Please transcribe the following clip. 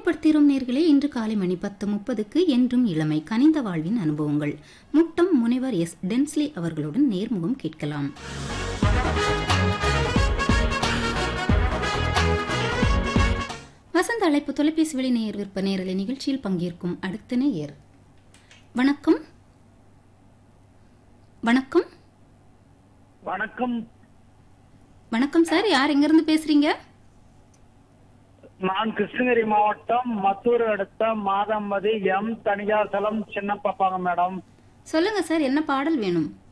ஞாபகப்படுத்துகிறோம் நேர்களே இன்று காலை மணி பத்து முப்பதுக்கு என்றும் இளமை கனிந்த வாழ்வின் அனுபவங்கள் முட்டம் முனைவர் எஸ் டென்ஸ்லி அவர்களுடன் நேர்முகம் கேட்கலாம் வசந்த அழைப்பு தொலைபேசி வழி நேயர் விற்ப நேரலை நிகழ்ச்சியில் பங்கேற்கும் அடுத்த நேயர் வணக்கம் வணக்கம் வணக்கம் வணக்கம் சார் யார் எங்கிருந்து பேசுறீங்க நான் கிருஷ்ணகிரி மாவட்டம் மத்தூர் அடுத்த மாதம்பதி எம் தனியாசலம் சின்ன பாப்பாங்க மேடம் சொல்லுங்க சார் என்ன பாடல் வேணும்